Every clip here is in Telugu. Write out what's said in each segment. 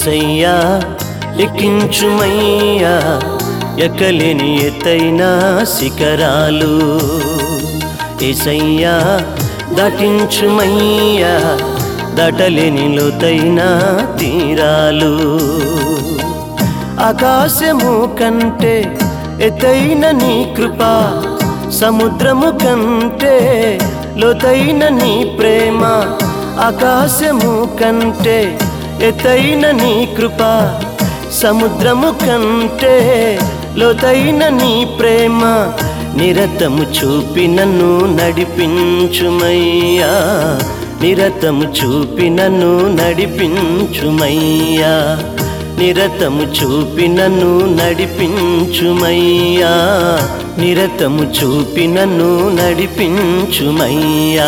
ఏసయ్యా ఎక్కించుమయ్యా ఎక్కలేని ఎత్తైన శిఖరాలు ఏసయ్యా దాటించుమయ్యా దాటలేని లోతైన తీరాలు ఆకాశము కంటే ఎత్తైన నీ కృప సముద్రము కంటే లోతైన నీ ప్రేమ ఆకాశము కంటే ఎత్తైన నీ కృప సముద్రము కంటే లోతైన నీ ప్రేమ నిరతము చూపి నన్ను నడిపించుమయ్యా నిరతము చూపి నన్ను నడిపించుమయ్యా నిరతము చూపి నన్ను నడిపించుమయ్యా నిరతము చూపి నన్ను నడిపించుమయ్యా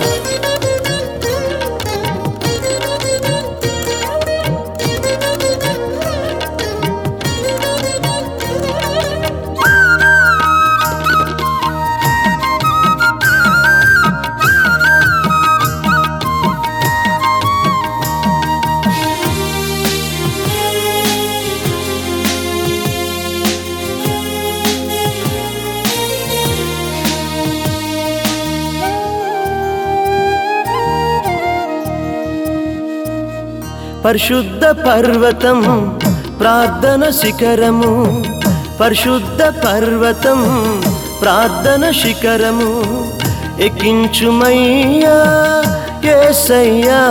పరిశుద్ధ పర్వతం ప్రార్థన శిఖరము పరిశుద్ధ పర్వతం ప్రార్థన శిఖరము ఎక్కించుమయ్యా ఏసయ్యా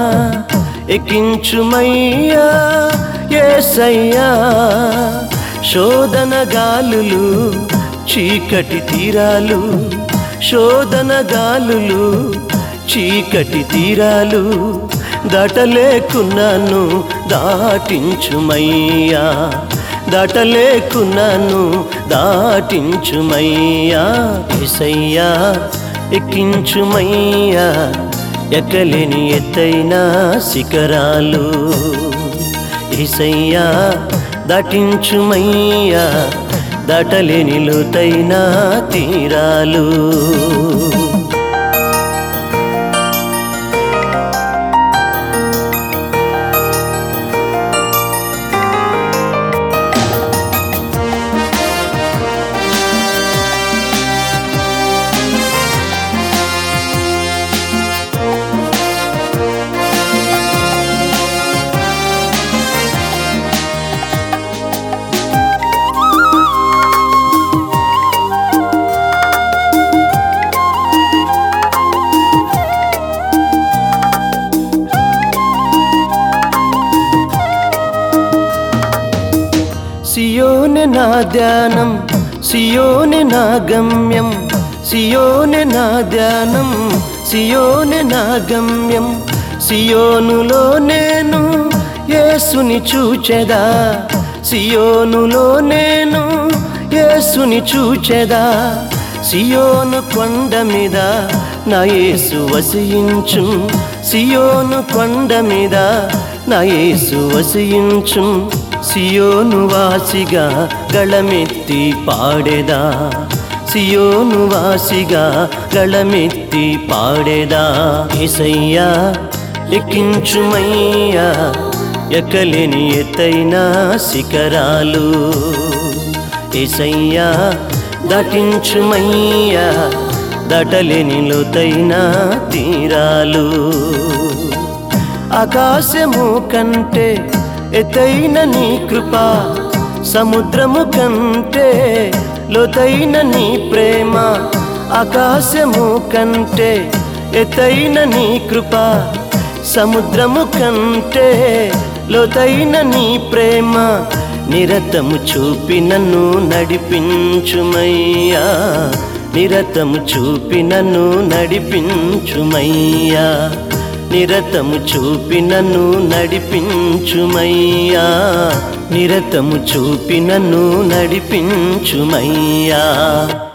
ఎక్కించుమయ్యా ఏసయ్యా శోధన గాలులు చీకటి తీరాలు శోధన గాలులు చీకటి తీరాలు దాటలేకున్నాను దాటించుమయ్యా దాటలేకున్నాను దాటించుమయ్యా ఎసయ్యా ఎక్కించుమయ్యా ఎక్కలేని ఎత్తైన శిఖరాలు ఏసయ్యా దాటించుమయ్యా దాటలేని లోతైన తీరాలు సియోని నా ధ్యానం సియోని నా గమ్యం సియోని నా ధ్యానం సియోని నా గమ్యం సియోనులో నేను యేసుని చూచెదా సియోనులో నేను యేసుని చూచెదా సియోను కొండ మీద నా యేసు వసించు సియోను కొండ మీద నా యేసు వసించు సియోను వాసిగా గళమెత్తి పాడేదా సియోను వాసిగా గళమెత్తి పాడేదా ఏసయ్యా ఎక్కించుమయ్యా ఎక్కలేని ఎత్తైన శిఖరాలు ఏసయ్యా దాటించుమయ్యా దాటలేని లోతైన తీరాలు ఆకాశము కంటే ఎత్తైన నీ కృప సముద్రము కంటే లోతైన నీ ప్రేమ ఆకాశము కంటే ఎత్తైన నీ కృప సముద్రము కంటే లోతైన నీ ప్రేమ నిరతము చూపి నన్ను నడిపించుమయ్యా నిరతము చూపి నన్ను నడిపించుమయ్యా నిరతము చూపి నన్ను నడిపించుమయ్యా నిరతము చూపి నన్ను నడిపించుమయ్యా